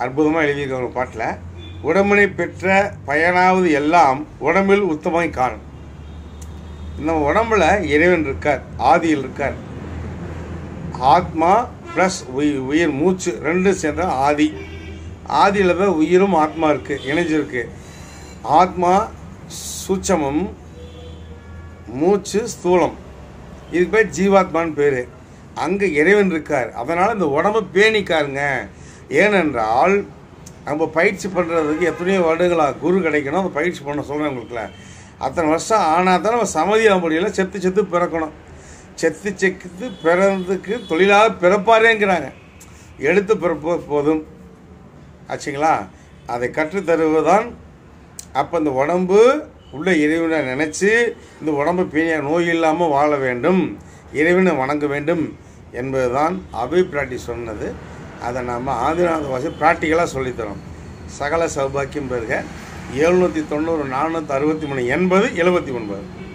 அற்புதமாக எழுதியிருக்க ஒரு பாட்டில் உடம்பினை பெற்ற பயனாவது எல்லாம் உடம்பில் உத்தமாய் காணும் நம்ம உடம்புல இறைவன் இருக்கார் ஆதியில் இருக்கார் ஆத்மா ப்ளஸ் உயிர் உயிர் மூச்சு ரெண்டும் சேர்ந்தா ஆதி ஆதியில் தான் உயிரும் ஆத்மா இருக்குது இணைஞ்சிருக்கு ஆத்மா சூட்சமம் மூச்சு ஸ்தூலம் இதுக்கு பேர் ஜீவாத்மான்னு பேர் அங்கே இறைவன் இருக்கார் அதனால் இந்த உடம்பை பேணிக்காருங்க ஏனென்றால் நம்ம பயிற்சி பண்ணுறதுக்கு எத்தனையோ வருடங்களாக குரு கிடைக்கணும் அந்த பயிற்சி பண்ண சொல்கிறேன் உங்களுக்குல அத்தனை வருஷம் ஆனால் தான் நம்ம சமதியாக முடியல செத்து செத்து பிறக்கணும் செத்து செத்து பிறந்ததுக்கு தொழிலாக பிறப்பாரேங்கிறாங்க எடுத்து பிறப்போ போதும் ஆச்சுங்களா அதை கற்றுத்தருவதுதான் அப்போ இந்த உடம்பு உள்ள இறைவனை நினச்சி இந்த உடம்பு பேணியாக நோய் இல்லாமல் வாழ வேண்டும் இறைவனை வணங்க வேண்டும் என்பதுதான் அபி பிராட்டி சொன்னது அதை நம்ம ஆதிநாத வாசி ப்ராக்டிக்கலாக சொல்லித்தரோம் சகல சௌபாக்கியம் பெறுக எழுநூற்றி தொண்ணூறு நானூற்றி அறுபத்தி மூணு எண்பது எழுபத்தி ஒன்பது